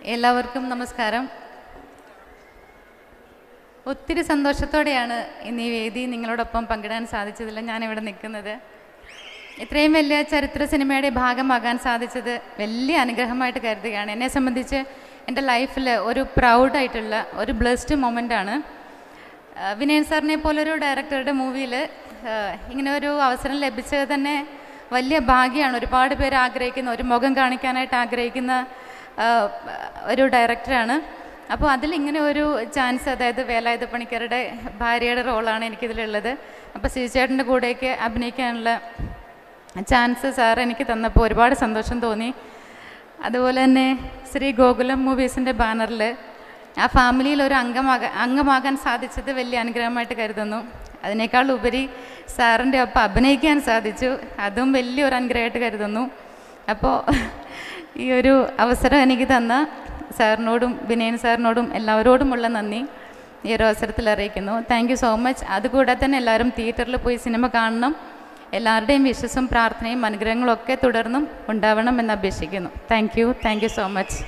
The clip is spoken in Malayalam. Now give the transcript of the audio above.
എല്ലാവർക്കും നമസ്കാരം ഒത്തിരി സന്തോഷത്തോടെയാണ് ഇന്ന് ഈ വേദി നിങ്ങളോടൊപ്പം പങ്കിടാൻ സാധിച്ചതിൽ ഞാനിവിടെ നിൽക്കുന്നത് ഇത്രയും വലിയ ചരിത്ര സിനിമയുടെ ഭാഗമാകാൻ സാധിച്ചത് വലിയ അനുഗ്രഹമായിട്ട് കരുതുകയാണ് എന്നെ സംബന്ധിച്ച് എൻ്റെ ലൈഫിൽ ഒരു പ്രൗഡായിട്ടുള്ള ഒരു ബ്ലെസ്ഡ് മൊമെൻ്റാണ് വിനയൻ സാറിനെ പോലൊരു ഡയറക്ടറുടെ മൂവിയിൽ ഇങ്ങനെ ഒരു അവസരം ലഭിച്ചത് തന്നെ വലിയ ഭാഗ്യമാണ് ഒരുപാട് പേര് ആഗ്രഹിക്കുന്ന ഒരു മുഖം കാണിക്കാനായിട്ട് ആഗ്രഹിക്കുന്ന ആ, ഒരു ഡയറക്ടറാണ് അപ്പോൾ അതിലിങ്ങനെ ഒരു ചാൻസ് അതായത് വേലായുധ പണിക്കരുടെ ഭാര്യയുടെ റോളാണ് എനിക്കിതിലുള്ളത് അപ്പോൾ ശ്രീചേട്ടൻ്റെ കൂടെയൊക്കെ അഭിനയിക്കാനുള്ള ചാൻസ് സാർ എനിക്ക് തന്നപ്പോൾ ഒരുപാട് സന്തോഷം തോന്നി അതുപോലെ തന്നെ ശ്രീ ഗോകുലം മൂവീസിൻ്റെ ബാനറിൽ ആ ഫാമിലിയിൽ ഒരു അംഗമാകാൻ അംഗമാകാൻ സാധിച്ചത് വലിയ അനുഗ്രഹമായിട്ട് കരുതുന്നു അതിനേക്കാൾ ഉപരി സാറിൻ്റെ ഒപ്പം അഭിനയിക്കാൻ സാധിച്ചു അതും വലിയൊരു അനുഗ്രഹമായിട്ട് കരുതുന്നു അപ്പോൾ ഈ ഒരു അവസരം എനിക്ക് തന്ന സാറിനോടും വിനയൻ സാറിനോടും എല്ലാവരോടുമുള്ള നന്ദി ഈ ഒരു അവസരത്തിൽ അറിയിക്കുന്നു താങ്ക് യു സോ മച്ച് അതുകൂടാതെ തന്നെ എല്ലാവരും തിയേറ്ററിൽ പോയി സിനിമ കാണണം എല്ലാവരുടെയും വിശ്വസും പ്രാർത്ഥനയും അനുഗ്രഹങ്ങളും ഒക്കെ തുടർന്നും ഉണ്ടാവണം എന്ന് അപേക്ഷിക്കുന്നു thank you thank you so much